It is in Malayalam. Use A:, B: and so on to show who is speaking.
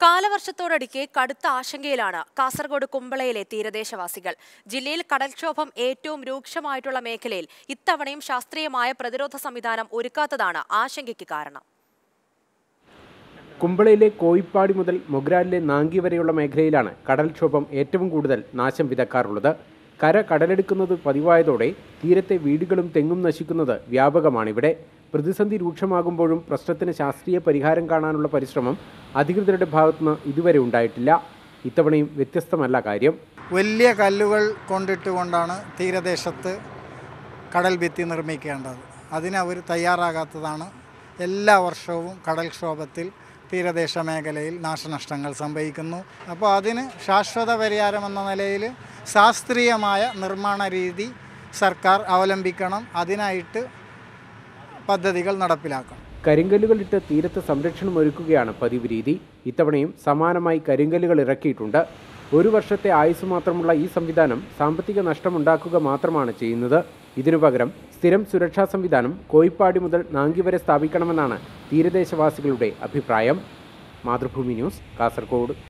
A: കാലവർഷത്തോടടുക്കെ കടുത്ത ആശങ്കയിലാണ് കാസർഗോഡ് കുമ്പളയിലെ തീരദേശവാസികൾ ജില്ലയിൽ കടൽക്ഷോഭം ഏറ്റവും രൂക്ഷമായിട്ടുള്ള മേഖലയിൽ ഇത്തവണയും ശാസ്ത്രീയമായ പ്രതിരോധ സംവിധാനം ഒരുക്കാത്തതാണ് ആശങ്കയ്ക്ക് കാരണം
B: കുമ്പളയിലെ കോയിപ്പാടി മുതൽ മൊഗ്രാലിലെ നാങ്കി വരെയുള്ള മേഖലയിലാണ് കടൽക്ഷോഭം ഏറ്റവും കൂടുതൽ നാശം വിതക്കാറുള്ളത് കര കടലെടുക്കുന്നത് പതിവായതോടെ തീരത്തെ വീടുകളും തെങ്ങും നശിക്കുന്നത് വ്യാപകമാണിവിടെ പ്രതിസന്ധി രൂക്ഷമാകുമ്പോഴും പ്രശ്നത്തിന് ശാസ്ത്രീയ പരിഹാരം കാണാനുള്ള പരിശ്രമം അധികൃതരുടെ ഭാഗത്തുനിന്ന് ഇതുവരെ ഉണ്ടായിട്ടില്ല ഇത്തവണയും വ്യത്യസ്തമല്ല കാര്യം
C: വലിയ കല്ലുകൾ കൊണ്ടിട്ടുകൊണ്ടാണ് തീരദേശത്ത് കടൽ ഭിത്തി നിർമ്മിക്കേണ്ടത് അതിന് അവർ തയ്യാറാകാത്തതാണ് എല്ലാ വർഷവും കടൽക്ഷോഭത്തിൽ തീരദേശ മേഖലയിൽ നാശനഷ്ടങ്ങൾ സംഭവിക്കുന്നു അപ്പോൾ അതിന് ശാശ്വത പരിഹാരം എന്ന നിലയിൽ ശാസ്ത്രീയമായ നിർമ്മാണ രീതി സർക്കാർ അവലംബിക്കണം അതിനായിട്ട് പദ്ധതികൾ നടപ്പിലാക്കണം
B: കരിങ്കല്ലുകളിട്ട് തീരത്ത് സംരക്ഷണം ഒരുക്കുകയാണ് പതിവ് രീതി ഇത്തവണയും സമാനമായി കരിങ്കല്ലുകൾ ഇറക്കിയിട്ടുണ്ട് ഒരു വർഷത്തെ ആയുസ് മാത്രമുള്ള ഈ സംവിധാനം സാമ്പത്തിക നഷ്ടമുണ്ടാക്കുക മാത്രമാണ് ചെയ്യുന്നത് ഇതിനു പകരം സ്ഥിരം സുരക്ഷാ സംവിധാനം കോയിപ്പാടി മുതൽ നാങ്കി വരെ സ്ഥാപിക്കണമെന്നാണ് തീരദേശവാസികളുടെ അഭിപ്രായം മാതൃഭൂമി ന്യൂസ് കാസർഗോഡ്